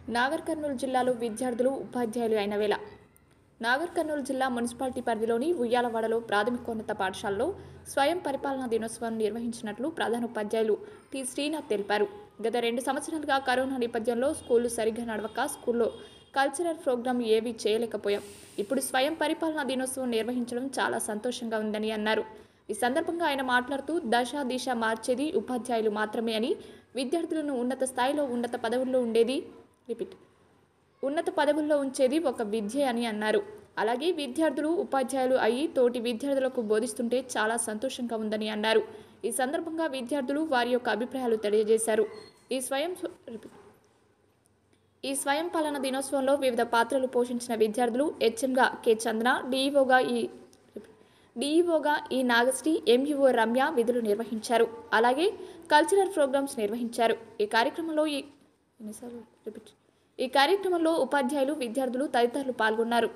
నాగర్ కర్నూలు జిల్లాలో విద్యార్థులు ఉపాధ్యాయులు అయిన వేళ నాగర్ కర్నూలు జిల్లా మున్సిపాలిటీ పరిధిలోని ఉయ్యాలవాడలో ప్రాథమికోన్నత పాఠశాలలో స్వయం పరిపాలనా దినోత్సవం నిర్వహించినట్లు ప్రధాన ఉపాధ్యాయులు టి శ్రీనాథ్ తెలిపారు గత రెండు సంవత్సరాలుగా కరోనా నేపథ్యంలో స్కూళ్లు సరిగ్గా నడవక స్కూల్లో కల్చరల్ ప్రోగ్రాం ఏవీ చేయలేకపోయాం ఇప్పుడు స్వయం పరిపాలనా దినోత్సవం నిర్వహించడం చాలా సంతోషంగా ఉందని అన్నారు ఈ సందర్భంగా ఆయన మాట్లాడుతూ దశ దిశ మార్చేది ఉపాధ్యాయులు మాత్రమే అని విద్యార్థులను ఉన్నత స్థాయిలో ఉన్నత పదవుల్లో ఉండేది రిపీట్ ఉన్నత పదవుల్లో ఉంచేది ఒక విద్య అని అన్నారు అలాగే విద్యార్థులు ఉపాధ్యాయులు అయి తోటి విద్యార్థులకు బోధిస్తుంటే చాలా సంతోషంగా ఉందని అన్నారు ఈ సందర్భంగా విద్యార్థులు వారి యొక్క అభిప్రాయాలు తెలియజేశారు ఈ స్వయం రిపీట్. ఈ స్వయం పాలన దినోత్సవంలో వివిధ పాత్రలు పోషించిన విద్యార్థులు హెచ్ఎంగా కె చంద్ర డిఈఓగా ఈ డిఈఓగా ఈ నాగశ్రీ ఎంఈఓ రమ్య విధులు నిర్వహించారు అలాగే కల్చరల్ ప్రోగ్రామ్స్ నిర్వహించారు ఈ కార్యక్రమంలో ఈ ఎన్నిసార్లు రిపీట్ ఈ కార్యక్రమంలో ఉపాధ్యాయులు విద్యార్థులు తదితరులు పాల్గొన్నారు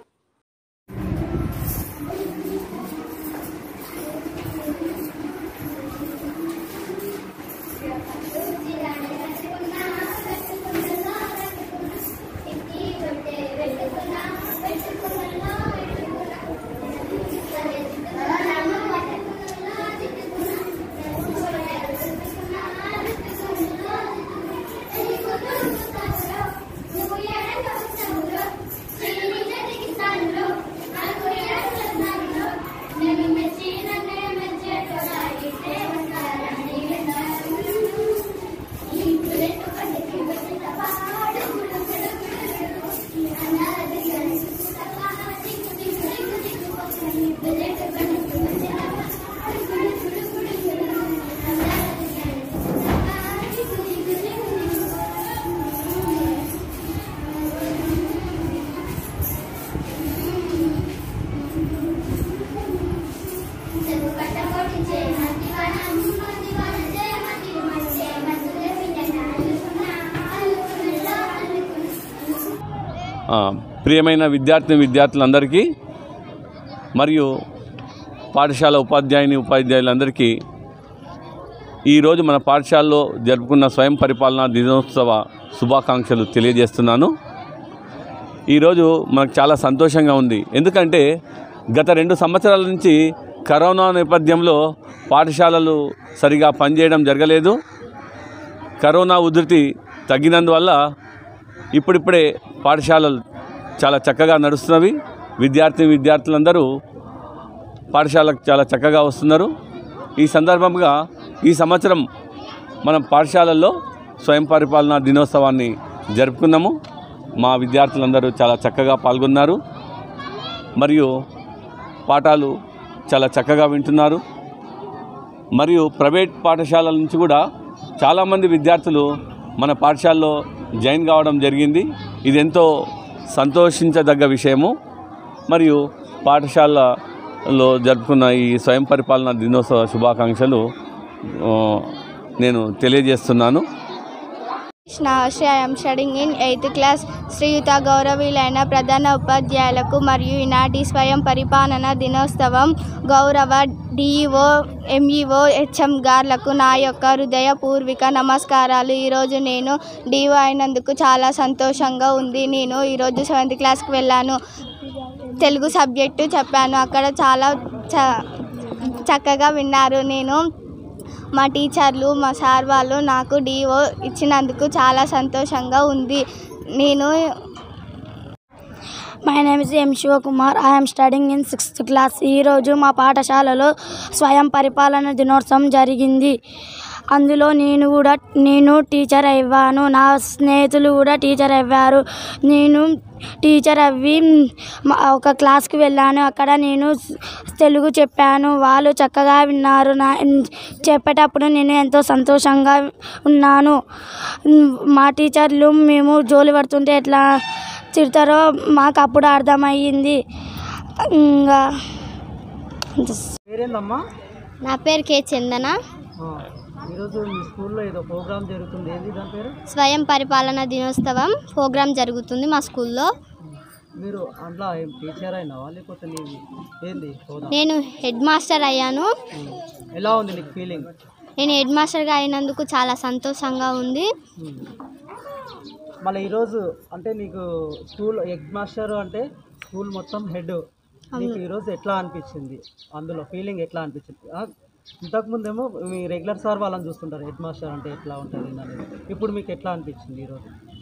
ఆ, ప్రియమైన విద్యార్థిని విద్యార్థులందరికీ మరియు పాఠశాల ఉపాధ్యాయుని ఉపాధ్యాయులందరికీ ఈరోజు మన పాఠశాలలో జరుపుకున్న స్వయం పరిపాలనా దినోత్సవ శుభాకాంక్షలు తెలియజేస్తున్నాను ఈరోజు మనకు చాలా సంతోషంగా ఉంది ఎందుకంటే గత రెండు సంవత్సరాల నుంచి కరోనా నేపథ్యంలో పాఠశాలలు సరిగా పనిచేయడం జరగలేదు కరోనా ఉధృతి తగ్గినందువల్ల ఇప్పుడిప్పుడే పాఠశాలలు చాలా చక్కగా నడుస్తున్నవి విద్యార్థి విద్యార్థులందరూ పాఠశాలకు చాలా చక్కగా వస్తున్నారు ఈ సందర్భంగా ఈ సంవత్సరం మనం పాఠశాలల్లో స్వయం పరిపాలనా దినోత్సవాన్ని జరుపుకున్నాము మా విద్యార్థులందరూ చాలా చక్కగా పాల్గొన్నారు మరియు పాఠాలు చాలా చక్కగా వింటున్నారు మరియు ప్రైవేట్ పాఠశాలల నుంచి కూడా చాలామంది విద్యార్థులు మన పాఠశాలలో జాయిన్ కావడం జరిగింది ఇది ఎంతో సంతోషించదగ్గ విషయము మరియు పాఠశాలలో జరుపుకున్న ఈ స్వయం పరిపాలన దినోత్సవ శుభాకాంక్షలు ఆ, నేను తెలియజేస్తున్నాను Sri I'm studying in eighth class శ్రీయుత గౌరవీలైన ప్రధాన ఉపాధ్యాయులకు మరియు ఈనాటి స్వయం పరిపాలన దినోత్సవం గౌరవ డిఈఓ ఎంఈఓ హెచ్ఎం గార్లకు నా యొక్క హృదయపూర్వక నమస్కారాలు ఈరోజు నేను డిఓ అయినందుకు చాలా సంతోషంగా ఉంది నేను ఈరోజు సెవెంత్ క్లాస్కి వెళ్ళాను తెలుగు సబ్జెక్టు చెప్పాను అక్కడ చాలా చ చక్కగా విన్నారు నేను మా టీచర్లు మా సార్ వాళ్ళు నాకు డిఓ ఇచ్చినందుకు చాలా సంతోషంగా ఉంది నేను my name is M Shivakumar I'm studying in sixth class ఈరోజు మా పాఠశాలలో స్వయం పరిపాలన దినోత్సవం జరిగింది అందులో నేను కూడా నేను టీచర్ అయ్యాను నా స్నేహితులు కూడా టీచర్ అయ్యారు నేను టీచర్ అవ్వి మా- ఒక క్లాస్కి వెళ్ళాను అక్కడ నేను తెలుగు చెప్పాను వాళ్ళు చక్కగా విన్నారు నా చెప్పేటప్పుడు నేను ఎంతో సంతోషంగా ఉన్నాను మా టీచర్లు మేము జోలి పడుతుంటే ఎట్లా తిడతారో మాకు అప్పుడు అర్థమయ్యింది ఇంకా పేరేందమ్మా నా పేరు కే చందన ఆ, ఈరోజు మీ స్కూల్లో ఏదో ప్రోగ్రామ్ జరుగుతుంది ఏంది దాని పేరు స్వయం పరిపాలన దినోత్సవం ప్రోగ్రాం జరుగుతుంది మా స్కూల్లో మీరు అందులో ఏం టీచర్ అయినావా లేకపోతే నీవి ఏంది హోదా నేను హెడ్ మాస్టర్ అయ్యాను ఎలా ఉంది నీకు ఫీలింగ్ నేను హెడ్ మాస్టర్గా అయినందుకు చాలా సంతోషంగా ఉంది మళ్ళీ ఈరోజు అంటే నీకు స్కూల్ హెడ్ మాస్టర్ అంటే స్కూల్ మొత్తం హెడ్ నీకు ఈరోజు ఎట్లా అనిపించింది అందులో ఫీలింగ్ ఎట్లా అనిపించింది ఆ, ఇంతకుముందేమో మీ రెగ్యులర్ సార్ వాళ్ళని చూస్తుంటారు హెడ్ మాస్టర్ అంటే ఎట్లా ఉంటుంది అనేది ఇప్పుడు మీకు ఎట్లా అనిపించింది ఈరోజు